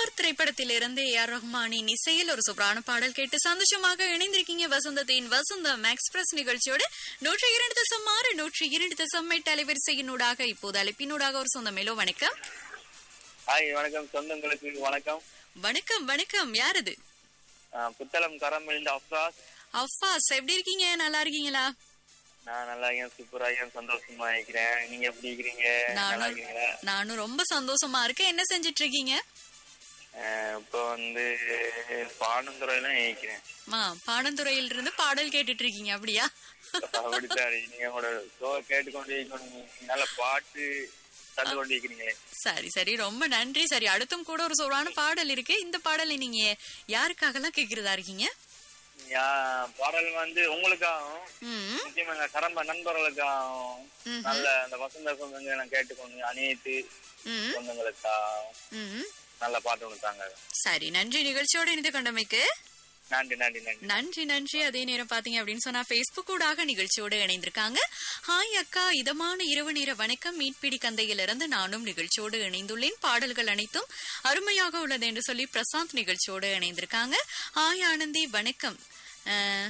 யார் திரைப்படத்திலிருந்து A R ரஹ்மானின் இசையில் ஒரு சூப்பரான பாடல் கேட்டு சந்தோஷமாக இணைந்திருக்கீங்க வசந்தத்தின் வசந்தம் எக்ஸ்பிரஸ் நிகழ்ச்சியோடு நூற்றி இரண்டு தசம் ஆறு நூற்றி இரண்டு தசம் எட்டு அலைவரிசையினூடாக இப்போது அழைப்பினூடாக ஒரு சொந்த மேலோ வணக்கம் ஹாய் வணக்கம் சொந்தங்களுக்கு வணக்கம் வணக்கம் வணக்கம் யார் இது ஆஹ் புத்தளம் கரமிழ்ந்த அப்ராஸ் அஃபாஸ் எப்படி இருக்கீங்க நல்லா இருக்கீங்களா நான் நல்லா இருக்கேன் சூப்பரா இருக்கேன் சந்தோஷமா இருக்கிறேன் நீங்க எப்படி இருக்கிறீங்க நல்லா நானும் இருக்கீங்களா நானும் ரொம்ப சந்தோஷமா இருக்கேன் என்ன செஞ்சிட்டு இருக்கீங்க ஆஹ் இப்போ வந்து பானந்துறையில இருக்கிறேன் மா பாடந்துறையில இருந்து பாடல் கேட்டுட்டு இருக்கீங்க அப்படியா அப்படித்தான் நீங்க உங்களோட ஷோ கேட்டுக்கொண்டு இருக்கணும். நல்ல பாட்டு தந்து கொண்டு இருக்கிறீங்களே சரி சரி ரொம்ப நன்றி சரி அடுத்தும் கூட ஒரு சூப்பரான பாடல் இருக்கு இந்த பாடலை நீங்க யாருக்காகலாம் கேக்குறதா இருக்கீங்க யா- பாடல் வந்து உங்களுக்காகவும் ம் முக்கியமா எங்க கரம்ப நண்பர்களுக்காகவும் ம்ஹும். நல்ல அந்த வசந்த சொந்தங்களை நான் கேட்டுக்கொண்டு அனைத்து ம் சொந்தங்களுக்காகவும் ம் நல்ல பாட்டு ஒன்று தாங்க சரி நன்றி நிகழ்ச்சியோடு இணைந்து கொண்டமைக்கு நன்றி நன்றி நன்றி நன்றி நன்றி அதே நேரம் பாத்தீங்க அப்படின்னு சொன்னா பேஸ்புக் ஊடாக நிகழ்ச்சியோடு இணைந்திருக்காங்க ஹாய் அக்கா இதமான இரவு நேர வணக்கம் மீட்பிடி கந்தையிலிருந்து நானும் நிகழ்ச்சியோடு இணைந்துள்ளேன் பாடல்கள் அனைத்தும் அருமையாக உள்ளது என்று சொல்லி பிரசாந்த் நிகழ்ச்சியோடு இணைந்திருக்காங்க ஹாய் ஆனந்தி வணக்கம் அஹ்,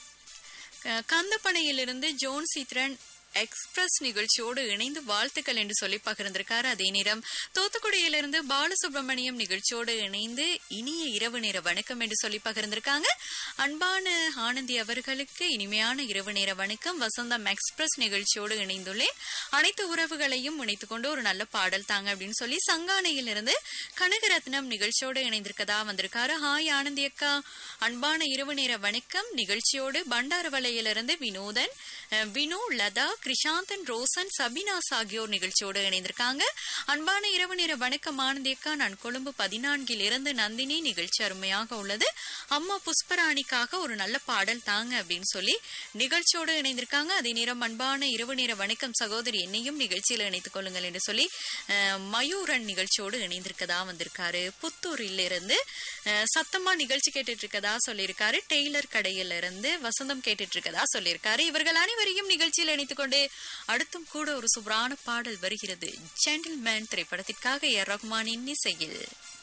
க- கந்தப்பனையிலிருந்து ஜோன் சித்ரன் எக்ஸ்பிரஸ் நிகழ்ச்சியோடு இணைந்து வாழ்த்துக்கள் என்று சொல்லி பகிர்ந்திருக்காரு அதே நேரம் தூத்துக்குடியிலிருந்து பாலசுப்ரமணியம் நிகழ்ச்சியோடு இணைந்து இனிய இரவு நேர வணக்கம் என்று சொல்லி பகிர்ந்திருக்காங்க அன்பான ஆனந்தி அவர்களுக்கு இனிமையான இரவு நேர வணக்கம் வசந்தம் எக்ஸ்பிரஸ் நிகழ்ச்சியோடு இணைந்துள்ளேன் அனைத்து உறவுகளையும் இணைத்துக் கொண்டு ஒரு நல்ல பாடல் தாங்க அப்படின்னு சொல்லி சங்கானையிலிருந்து கனகரத்னம் நிகழ்ச்சியோடு இணைந்திருக்கதா வந்திருக்காரு ஹாய் ஆனந்தி அக்கா அன்பான இரவு நேர வணக்கம் நிகழ்ச்சியோடு பண்டாரவளையிலிருந்து வினோதன் அஹ், வினு லதா கிருஷாந்தன் ரோசன் சபினாஸ் ஆகியோர் நிகழ்ச்சியோடு இணைந்திருக்காங்க அன்பான இரவு நேர வணக்கம் ஆனந்தி அக்கா நான் கொழும்பு பதினான்கில் இருந்து நந்தினி நிகழ்ச்சி அருமையாக உள்ளது அம்மா புஷ்பராணிக்காக ஒரு நல்ல பாடல் தாங்க அப்படின்னு சொல்லி நிகழ்ச்சியோடு இணைந்திருக்காங்க அதே நேரம் அன்பான இரவு நேர வணக்கம் சகோதரி என்னையும் நிகழ்ச்சியில் இணைத்துக் கொள்ளுங்கள் என்று சொல்லி அஹ், மயூரன் நிகழ்ச்சியோடு இணைந்திருக்கதா வந்திருக்காரு புத்தூரில் இருந்து அஹ், சத்தமா நிகழ்ச்சி கேட்டுட்டு இருக்கதா சொல்லியிருக்காரு டெய்லர் கடையில இருந்து வசந்தம் கேட்டுட்டு இருக்கதா சொல்லியிருக்காரு இவர்கள் அனைவரையும் நிகழ்ச்சியில் இணைத்துக் கொண்டு அடுத்தும் கூட ஒரு சூப்பரான பாடல் வருகிறது ஜென்டில்மேன் திரைப்படத்திற்காக ஏ ரஹ்மானின் இசையில்